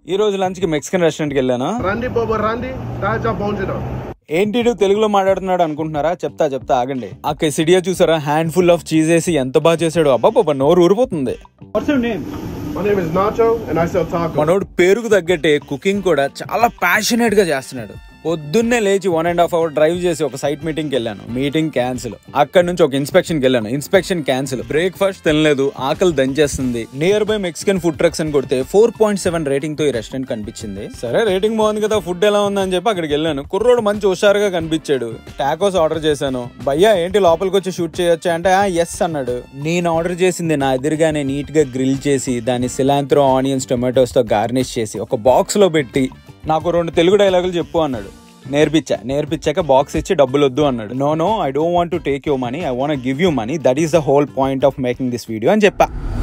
ఈ రోజు లంచ్ కి మెక్సికన్ రెస్టారెంట్ కి వెళ్ళాను రండి బాబు రండి తాజా భోజనం ఏంటి వీడు తెలుగులో మాట్లాడుతున్నాడు అనుకుంటున్నారా చెప్తా చెప్తా ఆగండి ఆ కెసిడియా చూసారా హ్యాండ్ ఫుల్ ఆఫ్ చీజ్ వేసి ఎంత బాగా చేశాడు అబ్బా బాబా నోరు ఊరిపోతుంది My name is Nacho and I sell tacos. మనోడు పేరుకు తగ్గట్టే కుకింగ్ కూడా చాలా ప్యాషనేట్ గా చేస్తున్నాడు పొద్దున్నే లేచి one and half hour drive చేసి ఒక సైట్ మీటింగ్ కి వెళ్ళాను మీటింగ్ క్యాన్సిల్ అక్కడ నుంచి ఒక ఇన్స్పెక్షన్ కి వెళ్ళాను ఇన్స్పెక్షన్ క్యాన్సిల్ బ్రేక్ఫాస్ట్ తినలేదు ఆకలి దంచేస్తుంది near by Mexican food trucks అని కొడితే ఫోర్ పాయింట్ సెవెన్ రేటింగ్ తో ఈ రెస్టారెంట్ కనిపించింది సరే రేటింగ్ బాగుంది కదా ఫుడ్ ఎలా ఉందని చెప్పి అక్కడికి వెళ్ళాను కుర్రోడు మంచి హుషారుగా కనిపించాడు టాకోస్ ఆర్డర్ చేశాను భయ్యా ఏంటి లోపలికి వచ్చి షూట్ చేయొచ్చా అంటే ఎస్ అన్నాడు నేను ఆర్డర్ చేసింది నా ఎదురుగానే నీట్ గా గ్రిల్ చేసి దాన్ని సిలాంత్రో ఆనియన్స్ టొమాటోస్ తో గార్నిష్ చేసి ఒక బాక్స్ లో పెట్టి నాకు రెండు తెలుగు డైలాగులు చెప్పు అన్నాడు నేర్పించా నేర్పించాక బాక్స్ ఇచ్చి డబ్బులు వద్దు అన్నాడు no no I don't want to take you money I want give you money that is the whole point of making this video అని చెప్పా